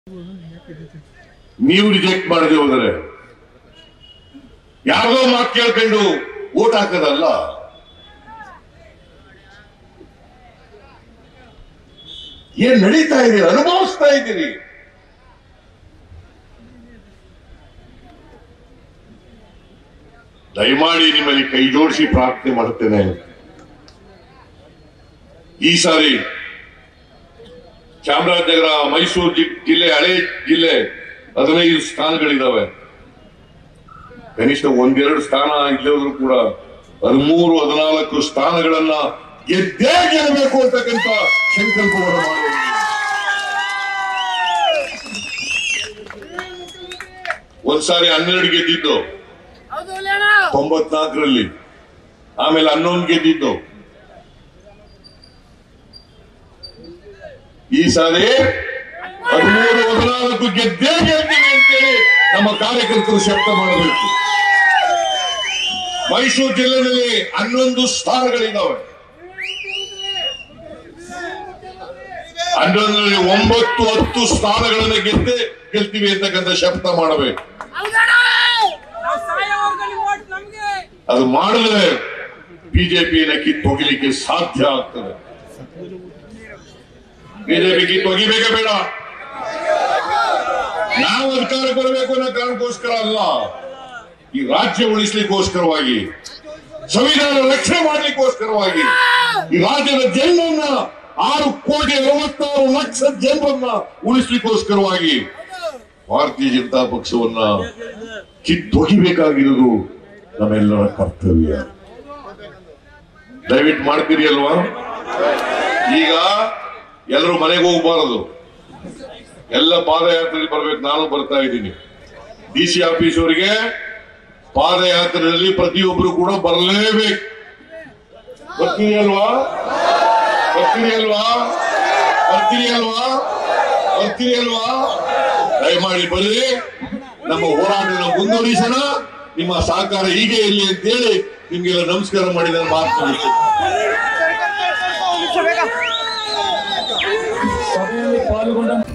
ನೀವು ರಿಜೆಕ್ಟ್ ಮಾಡದೆ ಹೋದರೆ ಯಾರ್ದೋ ಮಾತು ಕೇಳ್ಕೊಂಡು ಓಟ್ ಹಾಕೋದಲ್ಲ ಏನ್ ನಡೀತಾ ಇದ್ದೀರಿ ಅನುಭವಿಸ್ತಾ ಇದ್ದೀರಿ ದಯಮಾಡಿ ನಿಮ್ಮಲ್ಲಿ ಕೈ ಜೋಡಿಸಿ ಪ್ರಾರ್ಥನೆ ಮಾಡುತ್ತೇನೆ ಈ ಸಾರಿ ಚಾಮರಾಜನಗರ ಮೈಸೂರು ಜಿ- ಜಿಲ್ಲೆ ಹಳೆ ಜಿಲ್ಲೆ ಹದಿನೈದು ಸ್ಥಾನಗಳಿದಾವೆ ಕನಿಷ್ಠ ಒಂದೆರಡು ಸ್ಥಾನ ಇಲ್ಲದ್ರು ಕೂಡ ಹದಿಮೂರು ಹದಿನಾಲ್ಕು ಸ್ಥಾನಗಳನ್ನ ಗೆದ್ದೇ ಗೆಲ್ಲಬೇಕು ಅಂತಕ್ಕಂಥ ಸಂಕಲ್ಪವನ್ನು ಮಾಡಿ ಒಂದ್ಸಾರಿ ಹನ್ನೆರಡು ಗೆದ್ದಿದ್ದು ಹೌದು ಲೇಣ ತೊಂಬತ್ನಾಲ್ಕರಲ್ಲಿ ಆಮೇಲೆ ಹನ್ನೊಂದು ಗೆದ್ದಿದ್ದು ಈ ಸಾರಿ ಹದಿಮೂರು ಹದಿನಾಲ್ಕು ಗೆದ್ದೇ ಗೆಲ್ತೀವಿ ಅಂತೇಳಿ ನಮ್ಮ ಕಾರ್ಯಕರ್ತರು ಶಬ್ದ ಮಾಡಬೇಕು ಮೈಸೂರು ಜಿಲ್ಲೆಯಲ್ಲಿ ಹನ್ನೊಂದು ಸ್ಥಾನಗಳಿದ್ದಾವೆ ಹನ್ನೊಂದರಲ್ಲಿ ಒಂಬತ್ತು ಹತ್ತು ಸ್ಥಾನಗಳನ್ನು ಗೆದ್ದೆ ಗೆಲ್ತೀವಿ ಅಂತಕ್ಕಂಥ ಶಬ್ದ ಮಾಡಬೇಕು ಹೌದಣ್ಣ ನಾವು ಸಾಯೋವರೆಗೂ ನಿಮ್ಮ ಓಟ್ ನಮ್ಗೆ ಅದು ಮಾಡಿದ್ರೆ ಬಿಜೆಪಿಯನ್ನ ಕಿತ್ತೊಗಿಲಿಕ್ಕೆ ಸಾಧ್ಯ ಆಗ್ತದೆ ಬಿಜೆಪಿ ಕಿತ್ತೊಗಿಬೇಕೇ ಬೇಡ ನಾವು ಅಧಿಕಾರಕ್ಕೆ ಬರಬೇಕು ಅನ್ನೋ ಕಾರಣಕ್ಕೋಸ್ಕರ ಅಲ್ಲ ಈ ರಾಜ್ಯ ಉಳಿಸ್ಲಿಕ್ಕೋಸ್ಕರವಾಗಿ ಸಂವಿಧಾನ ರಕ್ಷಣೆ ಮಾಡ್ಲಿಕ್ಕೋಸ್ಕರವಾಗಿ ಈ ರಾಜ್ಯದ ಜನರನ್ನ ಆರು ಕೋಟಿ ಅರವತ್ತಾರು ಲಕ್ಷ ಜನರನ್ನ ಉಳಿಸ್ಲಿಕ್ಕೋಸ್ಕರವಾಗಿ ಭಾರತೀಯ ಜನತಾ ಪಕ್ಷವನ್ನ ಕಿತ್ತೊಗಿಬೇಕಾಗಿರುವುದು ನಮ್ಮೆಲ್ಲರ ಕರ್ತವ್ಯ ದಯವಿಟ್ಟು ಮಾಡ್ತೀರಿ ಅಲ್ವಾ ಈಗ ಎಲ್ಲರೂ ಮನೆಗೆ ಹೋಗಬಾರದು ಎಲ್ಲ ಪಾದಯಾತ್ರೆಯಲ್ಲಿ ಬರ್ಬೇಕು ನಾನು ಬರ್ತಾ ಇದ್ದೀನಿ ಡಿ ಸಿ ಆಫೀಸ್ ಅವರಿಗೆ ಪಾದಯಾತ್ರೆಯಲ್ಲಿ ಪ್ರತಿಯೊಬ್ಬರು ಕೂಡ ಬರಲೇಬೇಕು ಬರ್ತೀರಿ ಅಲ್ವಾ ಬರ್ತೀರಿ ಅಲ್ವಾ ಬರ್ತೀರಿ ಅಲ್ವಾ ಬರ್ತೀರಿ ಅಲ್ವಾ ದಯಮಾಡಿ ಬರ್ರಿ ನಮ್ಮ ಹೋರಾಟನ ಮುಂದುವರಿಸೋಣ ನಿಮ್ಮ ಸಹಕಾರ ಹೀಗೆ ಇರಲಿ ಅಂತೇಳಿ ನಿಮ್ಗೆಲ್ಲ ನಮಸ್ಕಾರ ಮಾಡಿ ನಾನು ಮಾತು ಮುಗಿಸ್ತೇನೆ. ಸಭೆಯಲ್ಲಿ ಪಾಲ್ಗೊಂಡ